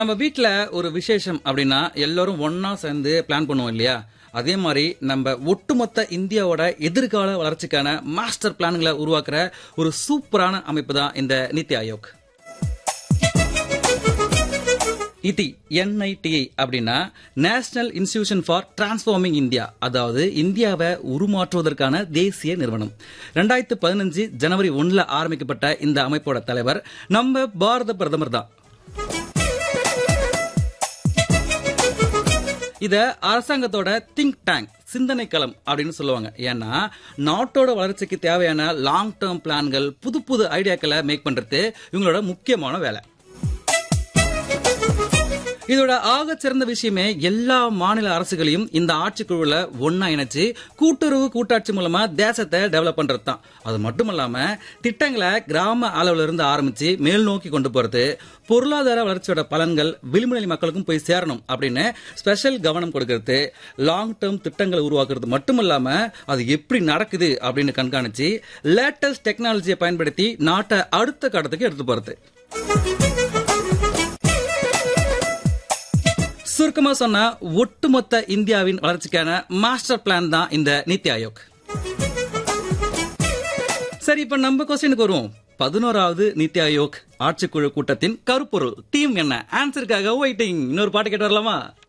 நம்ம வீட்ல ஒரு விசேஷம் அப்படின்னா எல்லாரும் ஒண்ணா சேர்ந்து பிளான் பண்ணுவோம் இல்லையா அதே மாதிரி நம்ம ஒட்டுமொத்த இந்தியாவோட எதிர்கால வளர்ச்சிக்கான மாஸ்டர் பிளான்களை உருவாக்குற ஒரு சூப்பரான அமைப்பு தான் இந்த நித்தி ஆயோக் இதி என்ஐடிஐ அப்படின்னா national institution for transforming India அதாவது இந்தியாவை உருமாற்றுவதற்கான தேசிய நிறுவனம் ரெண்டாயிரத்து பதினஞ்சு ஜனவரி ஒன்னுல ஆரம்பிக்கப்பட்ட இந்த அமைப்போட தலைவர் நம்ம பாரத பிரதமர் தான் இத அரசாங்கத்தோட திங்க் டேங்க் சிந்தனை களம் அப்படின்னு சொல்லுவாங்க ஏன்னா நாட்டோட வளர்ச்சிக்கு தேவையான லாங் டேர்ம் பிளான்கள் புது புது ஐடியாக்களை மேக் பண்றது இவங்களோட முக்கியமான வேலை இதோட ஆக சிறந்த விஷயமே எல்லா மாநில அரசுகளையும் இந்த ஆட்சிக்குழுல ஒன்னா இணைச்சு கூட்டுறவு கூட்டாட்சி மூலமா தேசத்தை டெவலப் பண்றது தான் அது மட்டும் இல்லாம திட்டங்களை கிராம அளவுல இருந்து ஆரம்பிச்சு மேல் நோக்கி கொண்டு போறது பொருளாதார வளர்ச்சியோட பலன்கள் விளிம்புநிலை மக்களுக்கும் போய் சேரணும் அப்படின்னு ஸ்பெஷல் கவனம் கொடுக்கறது லாங் டேர்ம் திட்டங்களை உருவாக்குறது மட்டும் இல்லாம அது எப்படி நடக்குது அப்படின்னு கண்காணிச்சு லேட்டஸ்ட் டெக்னாலஜியை பயன்படுத்தி நாட்டை அடுத்த கட்டத்துக்கு எடுத்து போறது சுருக்கமா சொன்னா ஒட்டுமொத்த இந்தியாவின் வளர்ச்சிக்கான மாஸ்டர் பிளான் தான் இந்த நித்தி ஆயோக் சரி இப்ப நம்ம கொஸ்டினுக்கு வருவோம் பதினோராவது நித்தி ஆயோக் ஆட்சிக்குழு கூட்டத்தின் கருப்பொருள் தீம் என்ன ஆன்சருக்காக வெயிட்டிங் இன்னொரு பாட்டு கேட்டு வரலாமா